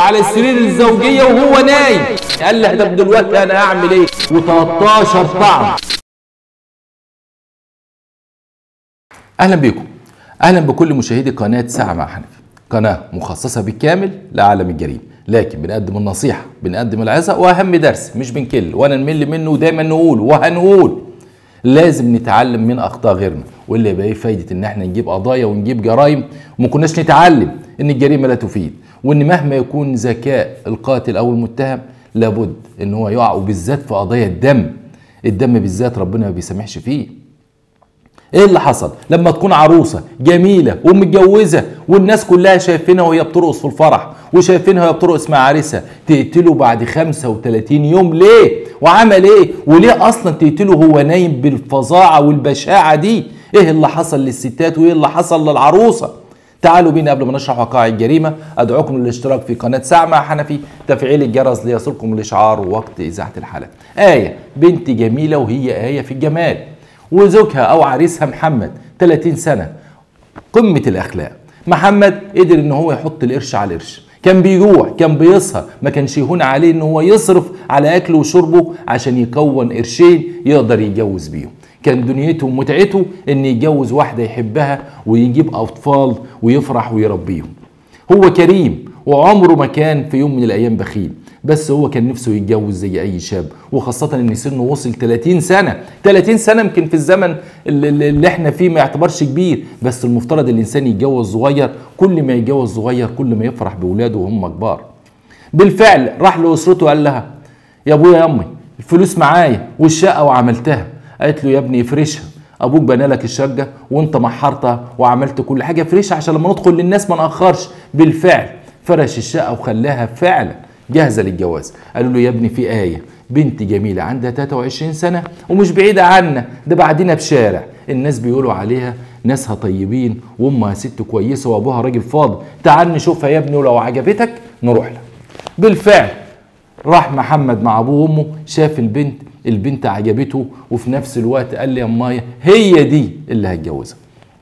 على السرير الزوجيه وهو نايم قال لها طب دلوقتي انا اعمل ايه و13 طعم اهلا بكم اهلا بكل مشاهدي قناه ساعه مع حنفي قناه مخصصه بالكامل لعالم الجريمه لكن بنقدم النصيحه بنقدم العظه واهم درس مش بنكل ولا نمل منه ودايما نقول وهنقول لازم نتعلم من اخطاء غيرنا واللي يبقى ايه فايده ان احنا نجيب قضايا ونجيب جرائم وما كناش نتعلم ان الجريمه لا تفيد وان مهما يكون ذكاء القاتل او المتهم لابد ان هو يقع وبالذات في قضايا الدم الدم بالذات ربنا ما بيسامحش فيه ايه اللي حصل لما تكون عروسه جميله ومتجوزه والناس كلها شايفينها وهي بترقص في الفرح وشايفينها وهي بترقص مع عريسها تقتله بعد 35 يوم ليه وعمل ايه وليه اصلا تقتله هو نايم بالفظاعه والبشاعه دي ايه اللي حصل للستات وايه اللي حصل للعروسه تعالوا بينا قبل ما نشرح وقائع الجريمه ادعوكم للاشتراك في قناه ساعه مع حنفي تفعيل الجرس ليصلكم الاشعار وقت اذاعه الحلقه ايه بنت جميله وهي ايه في الجمال وزوجها او عريسها محمد 30 سنه قمه الاخلاق محمد قدر ان هو يحط القرش على القرش كان بيجوع كان بيسهر ما كانش يهون عليه ان هو يصرف على اكله وشربه عشان يكون قرشين يقدر يتجوز بيهم كان دنيته ومتعته ان يتجوز واحده يحبها ويجيب اطفال ويفرح ويربيهم هو كريم وعمره ما كان في يوم من الايام بخيل بس هو كان نفسه يتجوز زي اي شاب وخاصة ان سنه وصل 30 سنة 30 سنة يمكن في الزمن اللي اللي احنا فيه ما يعتبرش كبير بس المفترض الانسان يتجوز صغير كل ما يتجوز صغير كل ما يفرح باولاده وهم كبار بالفعل راح لاسرته قال لها يا ابويا يا امي الفلوس معايا والشقة وعملتها قالت له يا ابني افرشها ابوك بنى لك الشقة وانت محرتها وعملت كل حاجة افرشها عشان لما ندخل للناس ما ناخرش بالفعل فرش الشقة وخلاها فعلا جاهزه للجواز قالوا له يا ابني في ايه بنت جميله عندها 23 سنه ومش بعيده عنا ده بعدنا بشارع الناس بيقولوا عليها ناسها طيبين وامها ست كويسه وابوها راجل فاضل تعال نشوفها يا ابني ولو عجبتك نروح لها بالفعل راح محمد مع ابوه وامه شاف البنت البنت عجبته وفي نفس الوقت قال لي يا مايا هي دي اللي هتجوزها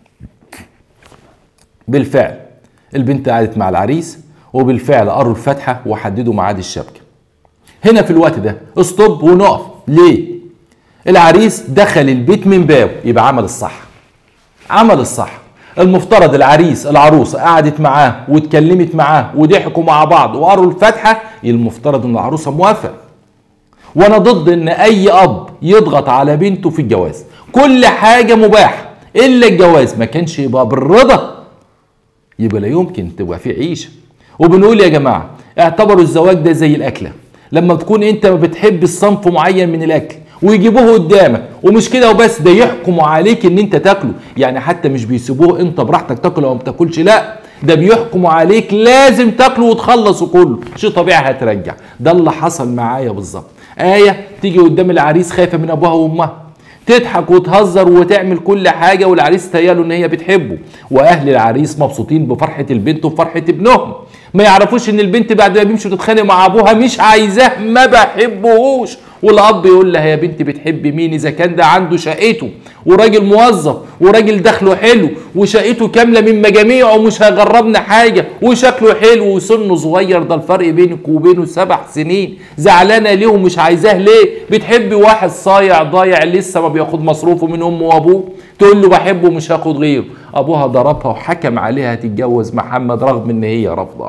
بالفعل البنت قعدت مع العريس وبالفعل قروا الفاتحة وحددوا ميعاد الشبكة هنا في الوقت ده استوب ونقف ليه العريس دخل البيت من بابه يبقى عمل الصح عمل الصح المفترض العريس العروسة قعدت معاه واتكلمت معاه وضحكوا مع بعض وقروا الفاتحة المفترض ان العروسة موافقة وانا ضد ان اي اب يضغط على بنته في الجواز كل حاجة مباحة الا الجواز ما كانش يبقى بالرضا يبقى لا يمكن تبقى في عيشه وبنقول يا جماعه اعتبروا الزواج ده زي الاكله لما تكون انت ما بتحب الصنف معين من الاكل ويجيبوه قدامك ومش كده وبس ده يحكموا عليك ان انت تاكله يعني حتى مش بيسيبوه انت براحتك تاكله او ما تاكلش لا ده بيحكموا عليك لازم تاكله وتخلصه كله شيء طبيعي هترجع ده اللي حصل معايا بالظبط ايه تيجي قدام العريس خايفه من ابوها وامها تضحك وتهزر وتعمل كل حاجه والعريس تياله ان هي بتحبه واهل العريس مبسوطين بفرحه البنت وفرحه ابنهم ما يعرفوش ان البنت بعد ما بيمشي تتخانق مع ابوها مش عايزاه ما بحبهوش والاب يقول لها يا بنتي بتحبي مين اذا كان ده عنده شقته وراجل موظف وراجل دخله حلو وشقته كامله من مجاميعه ومش هيغربنا حاجه وشكله حلو وسنه صغير ده الفرق بينك وبينه سبع سنين زعلانه ليه ومش عايزاه ليه بتحبي واحد صايع ضايع لسه ما بياخد مصروفه من امه وابوه تقول له بحبه مش هاخد غيره ابوها ضربها وحكم عليها تتجوز محمد رغم ان هي رافضه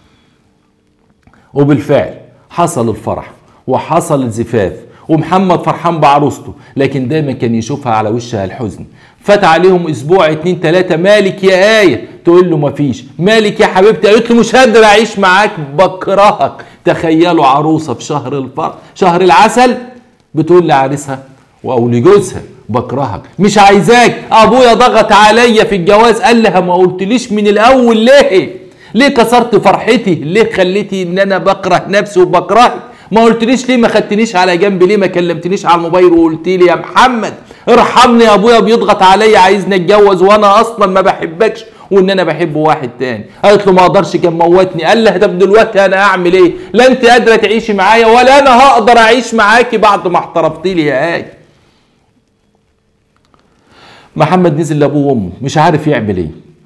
وبالفعل حصل الفرح وحصل الزفاف ومحمد فرحان بعروسته لكن دايما كان يشوفها على وشها الحزن فات عليهم اسبوع اتنين تلاتة مالك يا آية تقول له مفيش مالك يا حبيبتي قالت له مش قادر اعيش معاك بكرهك تخيلوا عروسة في شهر الفرح شهر العسل بتقول لعريسها او لجوزها بكرهك مش عايزاك ابويا ضغط عليا في الجواز قال لها ما قلتليش من الاول ليه ليه كسرت فرحتي ليه خليتي ان انا بكره نفسي وبكرهك ما قلتليش ليه ما خدتنيش على جنب ليه ما كلمتنيش على الموبايل وقلت لي يا محمد ارحمني يا ابويا بيضغط عليا عايزني اتجوز وانا اصلا ما بحبكش وان انا بحب واحد تاني قالت له ما اقدرش كان موتني قال لها طب دلوقتي انا اعمل ايه لا انت قادره تعيشي معايا ولا انا هقدر اعيش معاكي بعد ما احترفتي لي يا ايه محمد نزل لابوه وامه مش عارف يعمل ايه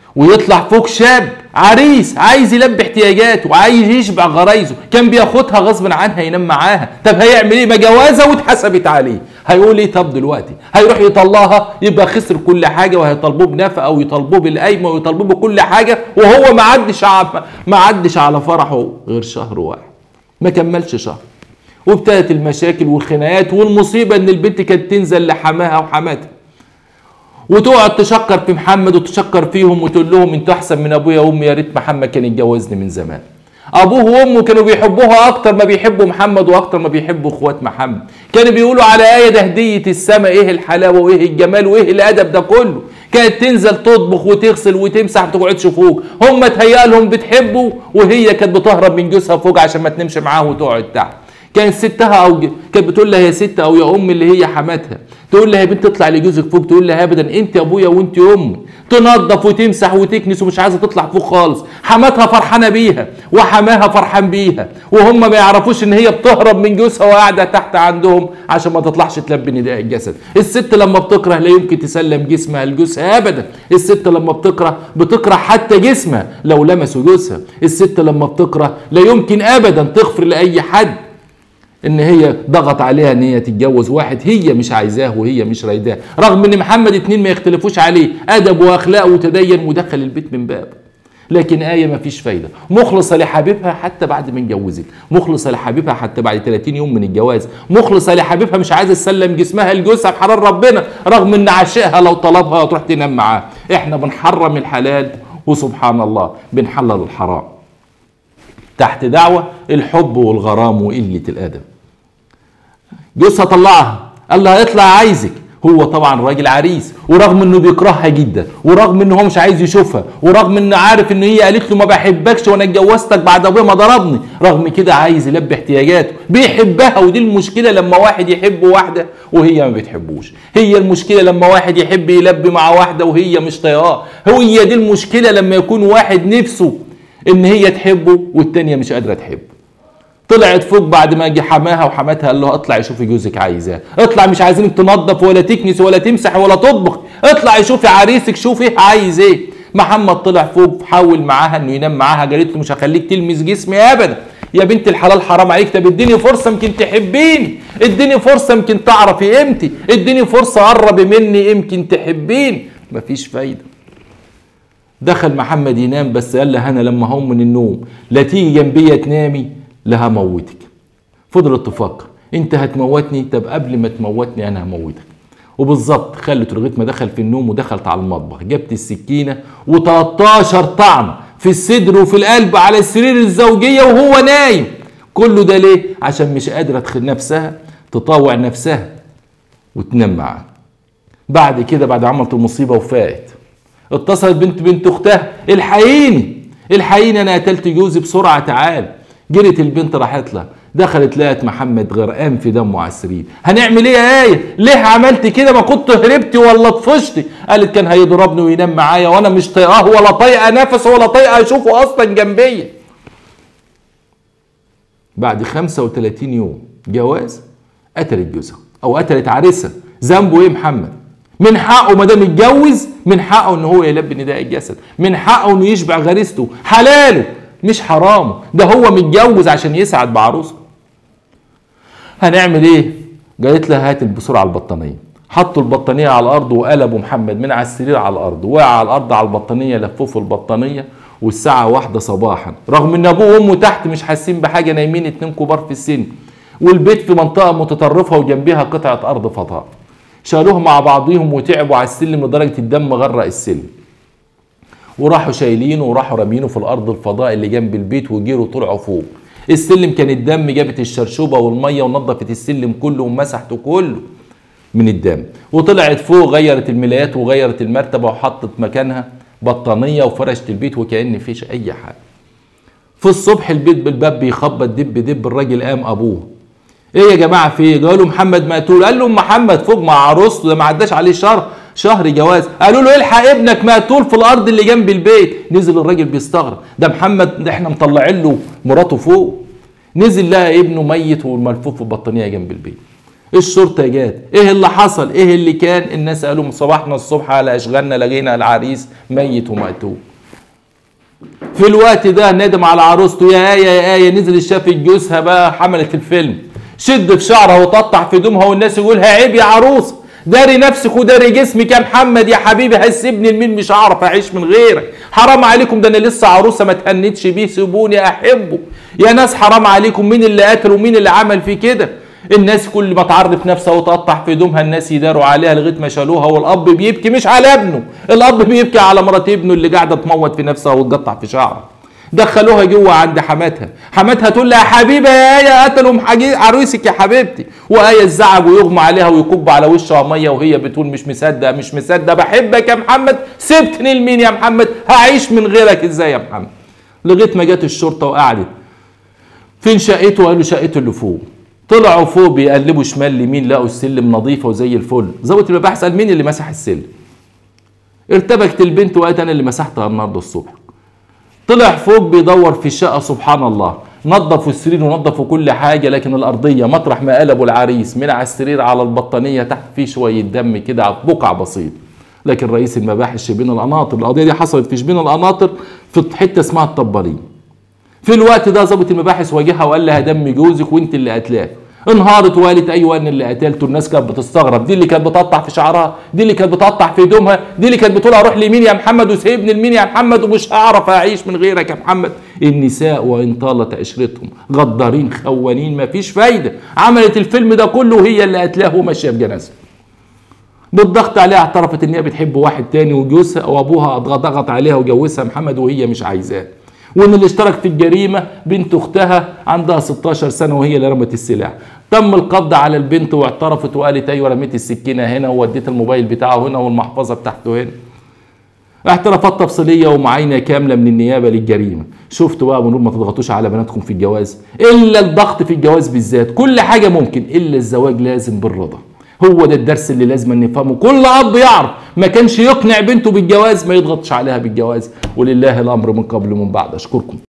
ويطلع فوق شاب عريس عايز يلبي احتياجاته وعايز يشبع غرايزه كان بياخدها غصب عنها ينام معاها طب هيعمل ايه ما جوازه واتحسبت عليه هيقول ايه طب دلوقتي هيروح يطلقها يبقى خسر كل حاجه وهيطالبوه بنفقه او يطالبوه بالقايمه ويطالبوه بكل حاجه وهو ما عدش على ما عدش على فرحه غير شهر واحد ما كملش شهر وابتدت المشاكل والخناقات والمصيبه ان البنت كانت تنزل لحماها وحماتها وتقعد تشكر في محمد وتشكر فيهم وتقول لهم انتوا احسن من ابويا وامي يا ريت محمد كان يتجوزني من زمان ابوه وامه كانوا بيحبوها اكتر ما بيحبوا محمد واكتر ما بيحبوا اخوات محمد كانوا بيقولوا على ايه ده هديه السماء ايه الحلاوه وايه الجمال وايه الادب ده كله كانت تنزل تطبخ وتغسل وتمسح ما تقعدش فوق هم تهيأ لهم بتحبه وهي كانت بتهرب من جوزها فوق عشان ما تنامش معاه وتقعد تحت كانت ستها او كانت بتقول لها يا ست او يا ام اللي هي حماتها تقول لها يا بنت اطلع لجوزك فوق تقول لها ابدا انت ابويا وانت امي تنظف وتمسح وتكنس ومش عايزه تطلع فوق خالص حماتها فرحانه بيها وحماها فرحان بيها وهم ما يعرفوش ان هي بتهرب من جوزها وقاعده تحت عندهم عشان ما تطلعش تلبي نداء الجسد الست لما بتكره لا يمكن تسلم جسمها لجوزها ابدا الست لما بتكره بتكره حتى جسمها لو لمسوا جوزها الست لما بتكره لا يمكن ابدا تغفر لاي حد ان هي ضغط عليها ان هي تتجوز واحد هي مش عايزاه وهي مش رايداه رغم ان محمد اتنين ما يختلفوش عليه ادب واخلاق وتدين ودخل البيت من بابه لكن آية ما فيش فايدة مخلصة لحبيبها حتى بعد ما اتجوزت مخلصة لحبيبها حتى بعد 30 يوم من الجواز مخلصة لحبيبها مش عايزة تسلم جسمها لجوزها بحلال ربنا رغم ان عشقها لو طلبها تروح تنام معاه احنا بنحرم الحلال وسبحان الله بنحلل الحرام تحت دعوة الحب والغرام وقلة الأدب جوزها طلعها قال لها اطلع عايزك هو طبعا راجل عريس ورغم انه بيكرهها جدا ورغم انه هو مش عايز يشوفها ورغم انه عارف ان هي قالت له ما بحبكش وانا اتجوزتك بعد ابويا ما ضربني رغم كده عايز يلبي احتياجاته بيحبها ودي المشكله لما واحد يحب واحده وهي ما بتحبوش هي المشكله لما واحد يحب يلبي مع واحده وهي مش طايقاه هي دي المشكله لما يكون واحد نفسه ان هي تحبه والتانيه مش قادره تحبه طلعت فوق بعد ما جه حماها وحماتها قال له اطلعي شوفي جوزك عايزاه اطلع مش عايزينك تنظف ولا تكنس ولا تمسح ولا تطبخ اطلعي شوفي عريسك شوفي عايز ايه محمد طلع فوق حاول معاها انه ينام معاها قالت له مش هخليك تلمس جسمي ابدا يا بنت الحلال حرام عليك طب اديني فرصه يمكن تحبيني اديني فرصه يمكن تعرفي قيمتي اديني فرصه قربي مني يمكن تحبيني مفيش فايده دخل محمد ينام بس قال لها انا لما هقوم من النوم لا تيجي جنبي تنامي لا هموتك فضلت تفكر انت هتموتني طب قبل ما تموتني انا هموتك وبالظبط خلت لغايه ما دخل في النوم ودخلت على المطبخ جبت السكينه و13 طعن في الصدر وفي القلب على السرير الزوجيه وهو نايم كله ده ليه عشان مش قادره تخل نفسها تطاوع نفسها وتنام معاه بعد كده بعد عملت المصيبه وفاقت اتصلت بنت بنت اختها الحقيني الحقيني انا قتلت جوزي بسرعه تعال جرت البنت راحت لها دخلت لقت محمد غرقان في دمه على السرير هنعمل ايه يا ايه ليه عملت كده ما كنت هربتي ولا طفشتي قالت كان هيضربني وينام معايا وانا مش طايقاه ولا طايقه نفسه ولا طايقه اشوفه اصلا جنبيا بعد 35 يوم جواز قتلت جوزها او قتلت عريسها ذنبه ايه محمد من حقه ما دام اتجوز من حقه ان هو يلبي نداء الجسد من حقه انه يشبع غريزته حلاله مش حرامه ده هو متجوز عشان يسعد بعروسه هنعمل ايه قالت لها هات بسرعه البطانيه حطوا البطانيه على الارض وقلبوا محمد من على السرير على الارض وقع على الارض على البطانيه لففوا البطانيه والساعه واحدة صباحا رغم ان ابوه وامه تحت مش حاسين بحاجه نايمين اتنين كبار في السن والبيت في منطقه متطرفه وجنبها قطعه ارض فضاء شالوه مع بعضهم وتعبوا على السلم لدرجه الدم غرق السلم وراحوا شايلينه وراحوا رامينه في الارض الفضاء اللي جنب البيت وجيروا طلعوا فوق السلم كان الدم جابت الشرشوبه والميه ونظفت السلم كله ومسحته كله من الدم وطلعت فوق غيرت الملايات وغيرت المرتبه وحطت مكانها بطانيه وفرشت البيت وكأن فيش اي حاجه في الصبح البيت بالباب بيخبط دب دب الراجل قام ابوه ايه يا جماعه في ايه قالوا محمد مقتول قال له محمد فوق مع عروسته ده ما عداش عليه شهر شهر جواز قالوا له الحق ابنك مقتول في الارض اللي جنب البيت نزل الراجل بيستغرب ده محمد ده احنا مطلعين له مراته فوق نزل لقى ابنه ميت وملفوف في البطانيه جنب البيت الشرطه جات ايه اللي حصل ايه اللي كان الناس قالوا صباحنا الصبح على اشغالنا لقينا العريس ميت ومقتول في الوقت ده ندم على عروسته يا آية يا آية نزل شاف جوزها بقى حملت الفيلم شد في شعرها وتقطع في هدومها والناس يقولها عيب يا عروس داري نفسك وداري جسمك يا محمد يا حبيبي هتسيبني لمين مش هعرف اعيش من غيرك حرام عليكم ده انا لسه عروسه ما تهنتش بيه سيبوني احبه يا ناس حرام عليكم مين اللي قتل ومين اللي عمل فيه كده الناس كل ما تعرف نفسها وتقطع في هدومها الناس يداروا عليها لغايه ما شالوها والاب بيبكي مش على ابنه الاب بيبكي على مرات ابنه اللي قاعده تموت في نفسها وتقطع في شعرها دخلوها جوه عند حماتها حماتها تقول لها يا حبيبه يا ايه قتلوا عروسك يا حبيبتي وايه الزعج ويغمى عليها ويكب على وشها ميه وهي بتقول مش مصدق مش مصدق بحبك يا محمد سبتني لمين يا محمد هعيش من غيرك ازاي يا محمد لغايه ما جت الشرطه وقعدت فين شقته قالوا شقته اللي فوق طلعوا فوق بيقلبوا شمال لمين لقوا السلم نظيفه وزي الفل ظابط المباحث قال مين اللي مسح السلم ارتبكت البنت وقالت انا اللي مسحتها النهارده الصبح طلع فوق بيدور في الشقه سبحان الله نظفوا السرير ونظفوا كل حاجه لكن الارضيه مطرح ما قلبوا العريس من على السرير على البطانيه تحت فيه شويه دم كده بقع بسيط لكن رئيس المباحث شبين القناطر القضيه دي حصلت في شبين القناطر في حته اسمها الطبارين في الوقت ده ظابط المباحث واجهها وقال لها دم جوزك وانت اللي قتلاه انهارت وقالت ايوه انا اللي قتلته الناس كانت بتستغرب دي اللي كانت بتقطع في شعرها دي اللي كانت بتقطع في هدومها دي اللي كانت بتقول اروح لمين يا محمد وسيبني لمين يا محمد ومش هعرف اعيش من غيرك يا محمد النساء وان طالت عشرتهم غدارين خوانين مفيش فايده عملت الفيلم ده كله وهي اللي قتلاه وماشيه بجنازه بالضغط عليها اعترفت ان هي بتحب واحد تاني وجوزها وابوها ضغط عليها وجوزها محمد وهي مش عايزاه وان اللي اشترك في الجريمه بنت اختها عندها 16 سنه وهي اللي رمت السلاح تم القبض على البنت واعترفت وقالت ايوه رميت السكينه هنا ووديت الموبايل بتاعه هنا والمحفظه بتاعته هنا اعترافات تفصيليه ومعاينه كامله من النيابه للجريمه شفتوا بقى بنقول ما تضغطوش على بناتكم في الجواز الا الضغط في الجواز بالذات كل حاجه ممكن الا الزواج لازم بالرضا هو ده الدرس اللي لازم نفهمه كل اب يعرف ما كانش يقنع بنته بالجواز ما يضغطش عليها بالجواز ولله الامر من قبل ومن بعد اشكركم